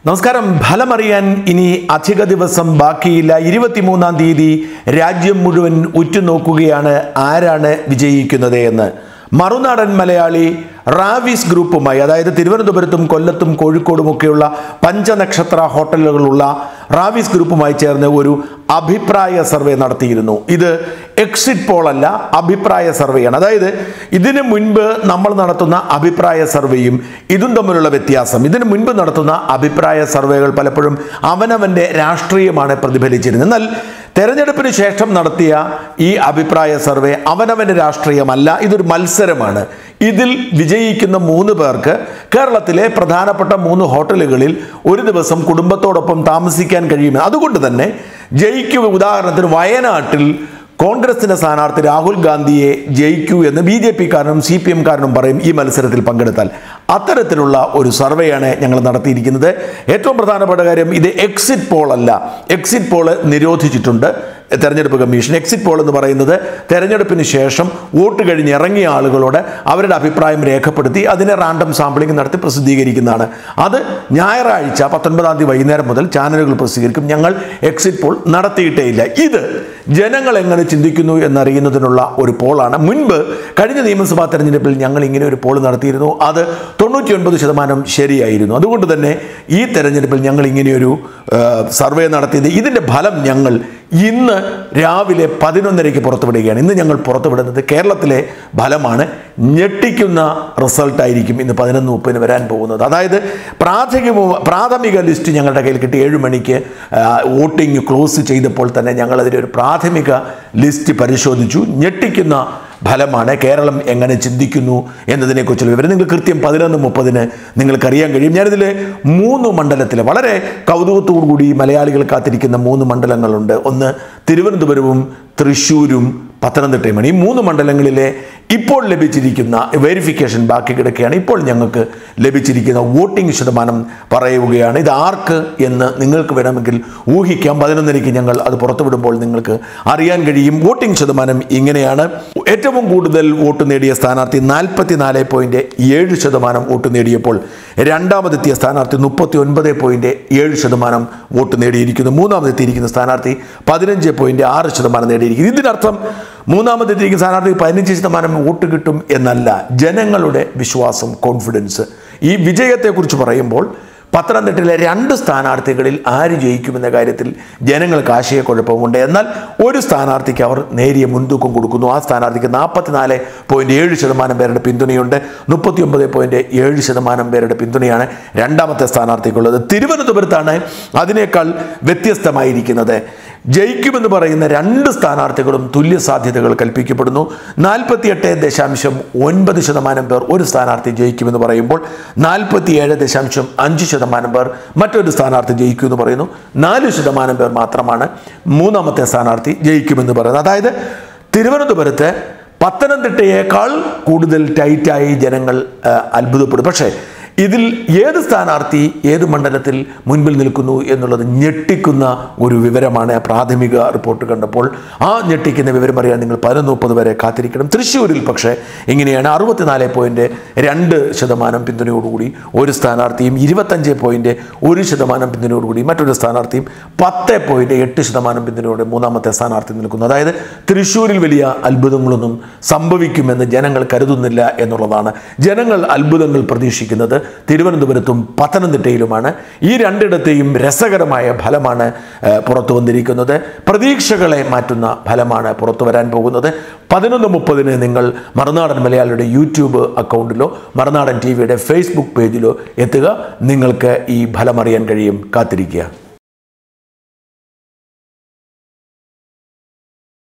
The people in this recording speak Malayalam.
നമസ്കാരം ഫലമറിയാൻ ഇനി അധിക ദിവസം ബാക്കിയില്ല ഇരുപത്തിമൂന്നാം തീയതി രാജ്യം മുഴുവൻ ഉറ്റുനോക്കുകയാണ് ആരാണ് വിജയിക്കുന്നത് എന്ന് മറുനാടൻ മലയാളി റാവിസ് ഗ്രൂപ്പുമായി അതായത് തിരുവനന്തപുരത്തും കൊല്ലത്തും കോഴിക്കോടുമൊക്കെയുള്ള പഞ്ചനക്ഷത്ര ഹോട്ടലുകളുള്ള റാവിസ് ഗ്രൂപ്പുമായി ചേർന്ന് ഒരു അഭിപ്രായ സർവേ നടത്തിയിരുന്നു ഇത് എക്സിറ്റ് പോൾ അല്ല അഭിപ്രായ സർവേയാണ് അതായത് ഇതിനു മുൻപ് നമ്മൾ നടത്തുന്ന അഭിപ്രായ സർവേയും ഇതും തമ്മിലുള്ള വ്യത്യാസം ഇതിനു മുൻപ് നടത്തുന്ന അഭിപ്രായ സർവേകൾ പലപ്പോഴും അവനവൻ്റെ രാഷ്ട്രീയമാണ് പ്രതിഫലിച്ചിരുന്നത് എന്നാൽ തെരഞ്ഞെടുപ്പിന് ശേഷം നടത്തിയ ഈ അഭിപ്രായ സർവേ അവനവൻ്റെ രാഷ്ട്രീയമല്ല ഇതൊരു മത്സരമാണ് ഇതിൽ വിജയിക്കുന്ന മൂന്ന് പേർക്ക് കേരളത്തിലെ പ്രധാനപ്പെട്ട മൂന്ന് ഹോട്ടലുകളിൽ ഒരു ദിവസം കുടുംബത്തോടൊപ്പം താമസിക്കാൻ കഴിയും അതുകൊണ്ട് തന്നെ ജയിക്കുക ഉദാഹരണത്തിന് വയനാട്ടിൽ കോൺഗ്രസിന്റെ സ്ഥാനാർത്ഥി രാഹുൽ ഗാന്ധിയെ ജയിക്കൂ എന്ന് ബി ജെ പിക്കാരനും സി പി എംകാരനും പറയും ഈ മത്സരത്തിൽ പങ്കെടുത്താൽ അത്തരത്തിലുള്ള ഒരു സർവേയാണ് ഞങ്ങൾ നടത്തിയിരിക്കുന്നത് ഏറ്റവും പ്രധാനപ്പെട്ട കാര്യം ഇത് എക്സിറ്റ് പോൾ അല്ല എക്സിറ്റ് പോൾ നിരോധിച്ചിട്ടുണ്ട് തെരഞ്ഞെടുപ്പ് കമ്മീഷൻ എക്സിറ്റ് പോൾ എന്ന് പറയുന്നത് തെരഞ്ഞെടുപ്പിന് ശേഷം വോട്ട് കഴിഞ്ഞ് ഇറങ്ങിയ ആളുകളോട് അവരുടെ അഭിപ്രായം രേഖപ്പെടുത്തി അതിനെ റാൻഡം സാമ്പിളിംഗ് നടത്തി പ്രസിദ്ധീകരിക്കുന്നതാണ് അത് ഞായറാഴ്ച പത്തൊൻപതാം തീയതി വൈകുന്നേരം മുതൽ ചാനലുകൾ പ്രസിദ്ധീകരിക്കും ഞങ്ങൾ എക്സിറ്റ് പോൾ നടത്തിയിട്ടേ ഇല്ല ഇത് ജനങ്ങൾ എങ്ങനെ ചിന്തിക്കുന്നു എന്നറിയുന്നതിനുള്ള ഒരു പോളാണ് മുൻപ് കഴിഞ്ഞ നിയമസഭാ തെരഞ്ഞെടുപ്പിൽ ഞങ്ങൾ ഇങ്ങനെ ഒരു പോൾ നടത്തിയിരുന്നു അത് തൊണ്ണൂറ്റി ഒൻപത് ശതമാനം ശരിയായിരുന്നു അതുകൊണ്ട് തന്നെ ഈ തെരഞ്ഞെടുപ്പിൽ ഞങ്ങൾ ഇങ്ങനെയൊരു ആ, സർവേ നടത്തിയത് ഇതിൻ്റെ ഫലം ഞങ്ങൾ ഇന്ന് രാവിലെ പതിനൊന്നരയ്ക്ക് പുറത്തുവിടുകയാണ് ഇന്ന് ഞങ്ങൾ പുറത്തുവിടുന്നത് കേരളത്തിലെ ഫലമാണ് ഞെട്ടിക്കുന്ന റിസൾട്ടായിരിക്കും ഇന്ന് പതിനൊന്ന് മുപ്പതിന് വരാൻ പോകുന്നത് അതായത് പ്രാഥമിക പ്രാഥമിക ലിസ്റ്റ് ഞങ്ങളുടെ കയ്യിൽ കിട്ടി ഏഴ് മണിക്ക് ആ, വോട്ടിംഗ് ക്ലോസ് ചെയ്തപ്പോൾ തന്നെ ഞങ്ങൾ അതിൻ്റെ ഒരു പ്രാഥമിക ലിസ്റ്റ് പരിശോധിച്ചു ഞെട്ടിക്കുന്ന ഫലമാണ് കേരളം എങ്ങനെ ചിന്തിക്കുന്നു എന്നതിനെക്കുറിച്ചുള്ള വിവരം നിങ്ങൾ കൃത്യം പതിനൊന്ന് മുപ്പതിന് നിങ്ങൾക്കറിയാൻ കഴിയും ഞാനിതിൽ മൂന്ന് മണ്ഡലത്തിൽ വളരെ കൗതുകത്തോടു കൂടി മലയാളികൾ കാത്തിരിക്കുന്ന മൂന്ന് മണ്ഡലങ്ങളുണ്ട് ഒന്ന് തിരുവനന്തപുരവും തൃശ്ശൂരും പത്തനംതിട്ടയുമാണ് ഈ മൂന്ന് മണ്ഡലങ്ങളിലെ ഇപ്പോൾ ലഭിച്ചിരിക്കുന്ന വെരിഫിക്കേഷൻ ബാക്കി കിടക്കുകയാണ് ഇപ്പോൾ ഞങ്ങൾക്ക് ലഭിച്ചിരിക്കുന്ന വോട്ടിംഗ് ശതമാനം പറയുകയാണ് ഇത് ആർക്ക് എന്ന് നിങ്ങൾക്ക് വേണമെങ്കിൽ ഊഹിക്കാം പതിനൊന്നരയ്ക്ക് ഞങ്ങൾ അത് പുറത്തുവിടുമ്പോൾ നിങ്ങൾക്ക് അറിയാൻ കഴിയും വോട്ടിംഗ് ശതമാനം ഇങ്ങനെയാണ് ഏറ്റവും കൂടുതൽ വോട്ട് നേടിയ സ്ഥാനാർത്ഥി നാൽപ്പത്തിനാല് പോയിന്റ് ഏഴ് ശതമാനം വോട്ട് നേടിയപ്പോൾ രണ്ടാമതെത്തിയ സ്ഥാനാർത്ഥി മുപ്പത്തി ഒൻപത് പോയിന്റ് ഏഴ് ശതമാനം വോട്ട് നേടിയിരിക്കുന്നു മൂന്നാമതെത്തിയിരിക്കുന്ന സ്ഥാനാർത്ഥി പതിനഞ്ച് പോയിന്റ് ആറ് ശതമാനം നേടിയിരിക്കുന്നു ഇതിനർത്ഥം മൂന്നാമതെത്തിയിരിക്കുന്ന സ്ഥാനാർത്ഥി പതിനഞ്ച് ശതമാനം വോട്ട് കിട്ടും എന്നല്ല ജനങ്ങളുടെ വിശ്വാസം കോൺഫിഡൻസ് ഈ വിജയത്തെക്കുറിച്ച് പറയുമ്പോൾ പത്തനംതിട്ടയിലെ രണ്ട് സ്ഥാനാർത്ഥികളിൽ ആര് ജയിക്കുമെന്ന കാര്യത്തിൽ ജനങ്ങൾക്ക് ആശയക്കുഴപ്പമുണ്ട് എന്നാൽ ഒരു സ്ഥാനാർത്ഥിക്ക് അവർ നേരിയ മുൻതൂക്കം കൊടുക്കുന്നു ആ സ്ഥാനാർത്ഥിക്ക് നാൽപ്പത്തിനാല് പോയിന്റ് ഏഴ് ശതമാനം പേരുടെ പിന്തുണയുണ്ട് മുപ്പത്തി ഒമ്പത് പോയിന്റ് ഏഴ് ശതമാനം പേരുടെ പിന്തുണയാണ് രണ്ടാമത്തെ സ്ഥാനാർത്ഥിക്കുള്ളത് തിരുവനന്തപുരത്താണ് അതിനേക്കാൾ വ്യത്യസ്തമായിരിക്കുന്നത് ജയിക്കുമെന്ന് പറയുന്ന രണ്ട് സ്ഥാനാർത്ഥികളും തുല്യ സാധ്യതകൾ കൽപ്പിക്കപ്പെടുന്നു നാൽപ്പത്തിയെട്ട് ദശാംശം ഒൻപത് ശതമാനം പേർ ഒരു സ്ഥാനാർത്ഥി ജയിക്കുമെന്ന് പറയുമ്പോൾ നാൽപ്പത്തിയേഴ് ദശാംശം അഞ്ച് ശതമാനം പേർ മറ്റൊരു സ്ഥാനാർത്ഥി ജയിക്കുമെന്ന് പറയുന്നു നാല് ശതമാനം പേർ മാത്രമാണ് മൂന്നാമത്തെ സ്ഥാനാർത്ഥി ജയിക്കുമെന്ന് പറയുന്നത് അതായത് തിരുവനന്തപുരത്ത് പത്തനംതിട്ടയേക്കാൾ കൂടുതൽ ടൈറ്റായി ജനങ്ങൾ ആ, അത്ഭുതപ്പെടും പക്ഷേ ഇതിൽ ഏത് സ്ഥാനാർത്ഥി ഏത് മണ്ഡലത്തിൽ മുൻപിൽ നിൽക്കുന്നു എന്നുള്ളത് ഞെട്ടിക്കുന്ന ഒരു വിവരമാണ് പ്രാഥമിക റിപ്പോർട്ട് കണ്ടപ്പോൾ ആ ഞെട്ടിക്കുന്ന വിവരം അറിയാൻ നിങ്ങൾ പതിനൊന്ന് മുപ്പത് വരെ കാത്തിരിക്കണം തൃശ്ശൂരിൽ പക്ഷേ ഇങ്ങനെയാണ് അറുപത്തിനാല് പോയിന്റ് രണ്ട് ശതമാനം പിന്തുണയോടുകൂടി ഒരു സ്ഥാനാർത്ഥിയും ഇരുപത്തഞ്ച് പോയിന്റ് ഒരു ശതമാനം പിന്തുണയോടുകൂടി മറ്റൊരു സ്ഥാനാർത്ഥിയും പത്ത് പോയിന്റ് എട്ട് ശതമാനം പിന്തുണയോടെ മൂന്നാമത്തെ സ്ഥാനാർത്ഥി നിൽക്കുന്നു അതായത് തൃശ്ശൂരിൽ വലിയ അത്ഭുതങ്ങളൊന്നും സംഭവിക്കുമെന്ന് ജനങ്ങൾ കരുതുന്നില്ല എന്നുള്ളതാണ് ജനങ്ങൾ അത്ഭുതങ്ങൾ പ്രതീക്ഷിക്കുന്നത് തിരുവനന്തപുരത്തും പത്തനംതിട്ടയിലുമാണ് ഈ രണ്ടിടത്തെയും രസകരമായ ഫലമാണ് ഏഹ്, പുറത്തു വന്നിരിക്കുന്നത് പ്രതീക്ഷകളെ മാറ്റുന്ന ഫലമാണ് പുറത്തു വരാൻ പോകുന്നത് പതിനൊന്ന് മുപ്പതിന് നിങ്ങൾ മറുനാടൻ മലയാളിയുടെ യൂട്യൂബ് അക്കൗണ്ടിലോ മറുനാടൻ ടി വിയുടെ ഫേസ്ബുക്ക് പേജിലോ എത്തുക നിങ്ങൾക്ക് ഈ ഫലം അറിയാൻ കഴിയും കാത്തിരിക്കുക